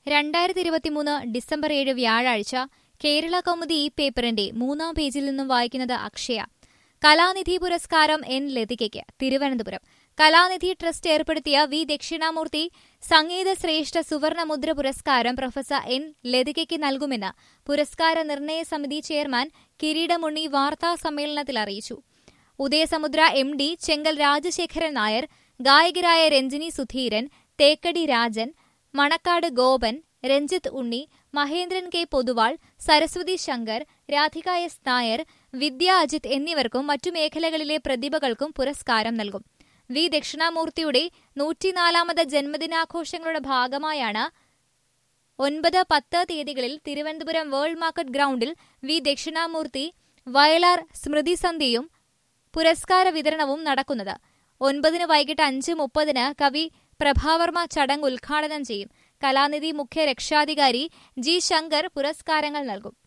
രണ്ടായിരത്തി ഇരുപത്തിമൂന്ന് ഡിസംബർ ഏഴ് വ്യാഴാഴ്ച കേരള കൗമുദി ഈ പേപ്പറിന്റെ മൂന്നാം പേജിൽ നിന്നും വായിക്കുന്നത് അക്ഷയ കലാനിധി പുരസ്കാരം എൻ ലതികയ്ക്ക് തിരുവനന്തപുരം കലാനിധി ട്രസ്റ്റ് ഏർപ്പെടുത്തിയ വി ദക്ഷിണാമൂർത്തി സംഗീത ശ്രേഷ്ഠ സുവർണമുദ്ര പുരസ്കാരം പ്രൊഫസർ എൻ ലതികയ്ക്ക് നൽകുമെന്ന് പുരസ്കാര നിർണയ സമിതി ചെയർമാൻ കിരീടമുണ്ണി വാർത്താ സമ്മേളനത്തിൽ അറിയിച്ചു ഉദയസമുദ്ര എം ഡി ചെങ്കൽ രാജശേഖരൻ നായർ ഗായകരായ രഞ്ജിനി സുധീരൻ തേക്കടി രാജൻ മണക്കാട് ഗോപൻ രഞ്ജിത്ത് ഉണ്ണി മഹേന്ദ്രൻ കെ പൊതുവാൾ സരസ്വതി ശങ്കർ രാധിക എസ് നായർ വിദ്യ അജിത് എന്നിവർക്കും മറ്റു മേഖലകളിലെ പ്രതിഭകൾക്കും പുരസ്കാരം നൽകും വി ദക്ഷിണാമൂർത്തിയുടെ നൂറ്റിനാലാമത് ജന്മദിനാഘോഷങ്ങളുടെ ഭാഗമായാണ് ഒൻപത് പത്ത് തീയതികളിൽ തിരുവനന്തപുരം വേൾഡ് മാർക്കറ്റ് ഗ്രൗണ്ടിൽ വി ദക്ഷിണാമൂർത്തി വയലാർ സ്മൃതി സന്ധ്യയും പുരസ്കാര വിതരണവും നടക്കുന്നത് ഒൻപതിന് വൈകിട്ട് അഞ്ച് മുപ്പതിന് കവി പ്രഭാവർമ്മ ചടങ്ങ് ഉദ്ഘാടനം ചെയ്യും കലാനിധി മുഖ്യ രക്ഷാധികാരി ജി ശങ്കർ പുരസ്കാരങ്ങൾ നൽകും